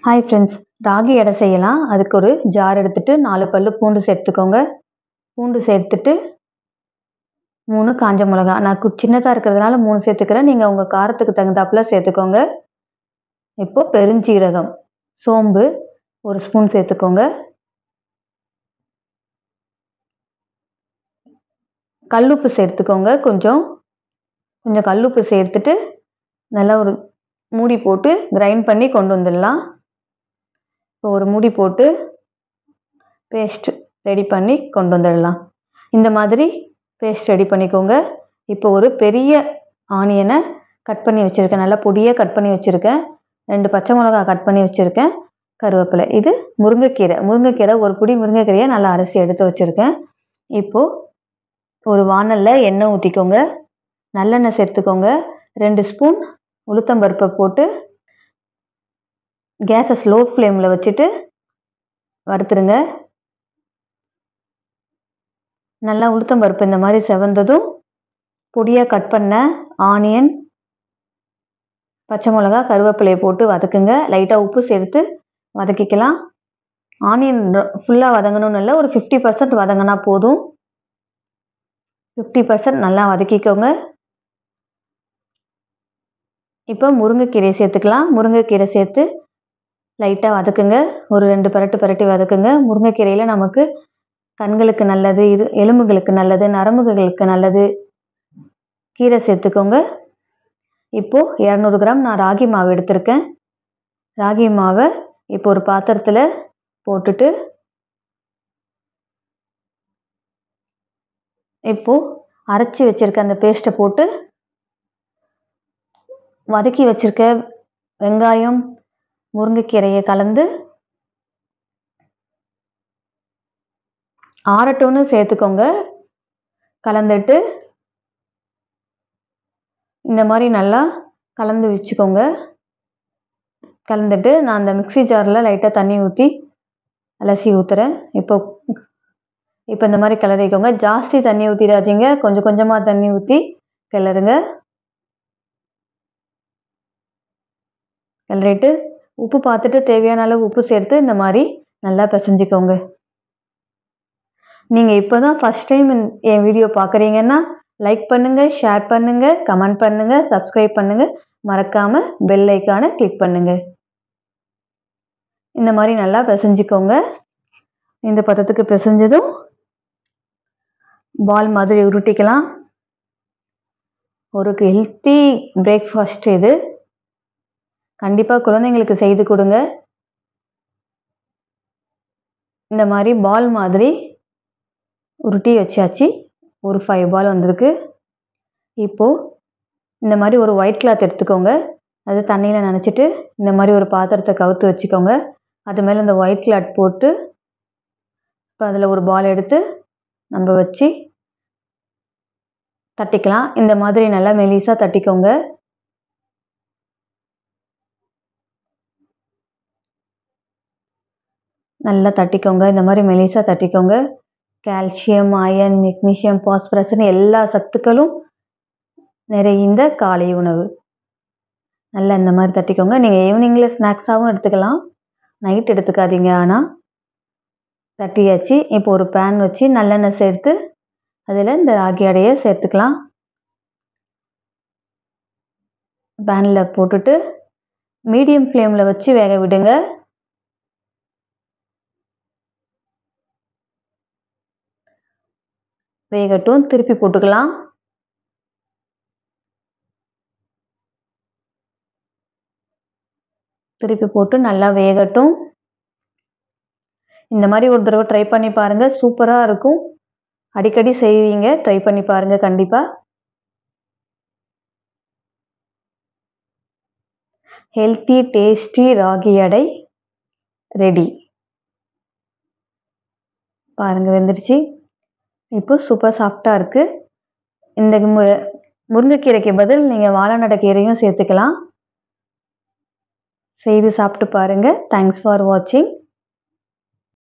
hi friends ragi எடை செய்யலாம் அதுக்கு ஒரு ஜார் எடுத்துட்டு நாலு பல்லு பூண்டு சேர்த்துக்கோங்க பூண்டு சேர்த்துட்டு மூணு காஞ்ச மிளகா நான் கு சின்னதாக இருக்கிறதுனால மூணு சேர்த்துக்கிறேன் நீங்கள் உங்கள் காரத்துக்கு தகுந்தாப்புல சேர்த்துக்கோங்க இப்போ பெருஞ்சீரகம் சோம்பு ஒரு ஸ்பூன் சேர்த்துக்கோங்க கல்லுப்பு சேர்த்துக்கோங்க கொஞ்சம் கொஞ்சம் கல்லுப்பு சேர்த்துட்டு நல்லா ஒரு மூடி போட்டு கிரைண்ட் பண்ணி கொண்டு வந்துடலாம் இப்போ ஒரு மூடி போட்டு பேஸ்ட் ரெடி பண்ணி கொண்டு வந்துடலாம் இந்த மாதிரி பேஸ்ட் ரெடி பண்ணிக்கோங்க இப்போ ஒரு பெரிய ஆனியனை கட் பண்ணி வச்சுருக்கேன் நல்லா பொடியாக கட் பண்ணி வச்சுருக்கேன் ரெண்டு பச்சை மிளகா கட் பண்ணி வச்சுருக்கேன் கருவேப்பிலை இது முருங்கைக்கீரை முருங்கைக்கீரை ஒரு பிடி முருங்கைக்கீரையை நல்லா அரிசி எடுத்து வச்சுருக்கேன் இப்போது ஒரு வானலில் எண்ணெய் ஊற்றிக்கோங்க நல்லெண்ணெய் சேர்த்துக்கோங்க ரெண்டு ஸ்பூன் உளுத்தம்பருப்பை போட்டு கேஸை ஸ்லோ ஃப்ளேமில் வச்சுட்டு வறுத்துருங்க நல்லா உளுத்தம்பருப்பு இந்த மாதிரி செவந்ததும் பொடியாக கட் பண்ண ஆனியன் பச்சை மிளகா கருவேப்பிலையை போட்டு வதக்குங்க லைட்டாக உப்பு சேர்த்து வதக்கிக்கலாம் ஆனியன் ஃபுல்லாக வதங்கணும்னு இல்லை ஒரு ஃபிஃப்டி பர்சன்ட் வதங்கினா போதும் ஃபிஃப்டி பர்சன்ட் நல்லா வதக்கிக்கோங்க இப்போ முருங்கைக்கீரையை சேர்த்துக்கலாம் முருங்கைக்கீரை சேர்த்து லைட்டாக வதக்குங்க ஒரு ரெண்டு பரட்டு பரட்டி வதக்குங்க முருங்கைக்கீரையில் நமக்கு கண்களுக்கு நல்லது இது எலும்புகளுக்கு நல்லது நரம்புகளுக்கு நல்லது கீரை சேர்த்துக்கோங்க இப்போது இரநூறு கிராம் நான் ராகி மாவு எடுத்திருக்கேன் ராகி மாவை இப்போ ஒரு பாத்திரத்தில் போட்டுட்டு இப்போது அரைச்சி வச்சுருக்க அந்த பேஸ்ட்டை போட்டு வதக்கி வச்சுருக்க வெங்காயம் முருங்கைக்கீரையை கலந்து ஆறட்டும்னு சேர்த்துக்கோங்க கலந்துட்டு இந்த மாதிரி நல்லா கலந்து வச்சுக்கோங்க கலந்துட்டு நான் அந்த மிக்சி ஜாரில் லைட்டாக தண்ணி ஊற்றி அலசி ஊற்றுறேன் இப்போ இப்போ இந்த மாதிரி கிளறிக்கோங்க ஜாஸ்தி தண்ணி ஊற்றிடாதீங்க கொஞ்சம் கொஞ்சமாக தண்ணி ஊற்றி கிளறுங்க கிளறிட்டு உப்பு பார்த்துட்டு தேவையான அளவு உப்பு சேர்த்து இந்த மாதிரி நல்லா பிசைஞ்சிக்கோங்க நீங்கள் இப்போ தான் ஃபஸ்ட் டைம் என் வீடியோ பார்க்குறீங்கன்னா லைக் பண்ணுங்கள் ஷேர் பண்ணுங்கள் கமெண்ட் பண்ணுங்கள் சப்ஸ்கிரைப் பண்ணுங்கள் மறக்காமல் பெல் ஐக்கானை கிளிக் பண்ணுங்கள் இந்த மாதிரி நல்லா பிசைஞ்சிக்கோங்க இந்த பதத்துக்கு பிசைஞ்சதும் பால் மாதிரி உருட்டிக்கலாம் ஒரு ஹெல்த்தி பிரேக்ஃபாஸ்ட் இது கண்டிப்பாக குழந்தைங்களுக்கு செய்து கொடுங்க இந்த மாதிரி பால் மாதிரி உருட்டி வச்சாச்சு ஒரு ஃபைவ் பால் வந்திருக்கு இப்போது இந்த மாதிரி ஒரு ஒயிட் கிளாத் எடுத்துக்கோங்க அது தண்ணியில் நனைச்சிட்டு இந்த மாதிரி ஒரு பாத்திரத்தை கவுத்து வச்சுக்கோங்க அது மேலே இந்த ஒயிட் கிளாத் போட்டு இப்போ அதில் ஒரு பால் எடுத்து நம்ம வச்சு தட்டிக்கலாம் இந்த மாதிரி நல்லா மெலிசாக தட்டிக்கோங்க நல்லா தட்டிக்கோங்க இந்த மாதிரி மெலிசாக தட்டிக்கோங்க கால்சியம் அயன் மெக்னீஷியம் பாஸ்பரஸ்னு எல்லா சத்துக்களும் நிறைந்த காலை உணவு நல்லா இந்த மாதிரி தட்டிக்கோங்க நீங்கள் ஈவினிங்கில் ஸ்நாக்ஸாகவும் எடுத்துக்கலாம் நைட் எடுத்துக்காதீங்க ஆனால் தட்டியாச்சு இப்போ ஒரு பேன் வச்சு நல்லெண்ணெய் சேர்த்து அதில் இந்த ராகி அடையை சேர்த்துக்கலாம் பேனில் போட்டுட்டு மீடியம் ஃப்ளேமில் வச்சு வேக விடுங்க வேகட்டும் திருப்பி போட்டுக்கலாம் திருப்பி போட்டு நல்லா வேகட்டும் இந்த மாதிரி ஒரு தடவை ட்ரை பண்ணி பாருங்கள் சூப்பராக இருக்கும் அடிக்கடி செய்வீங்க ட்ரை பண்ணி பாருங்கள் கண்டிப்பாக ஹெல்த்தி டேஸ்டி ராகி அடை ரெடி பாருங்கள் வெந்துருச்சு இப்போ சூப்பர் சாஃப்டாக இருக்குது இந்த மு முருங்கைக்கீரைக்கு பதில் நீங்கள் வாழைநடை கீரையும் சேர்த்துக்கலாம் செய்து சாப்பிட்டு பாருங்கள் தேங்க்ஸ் ஃபார் வாட்சிங்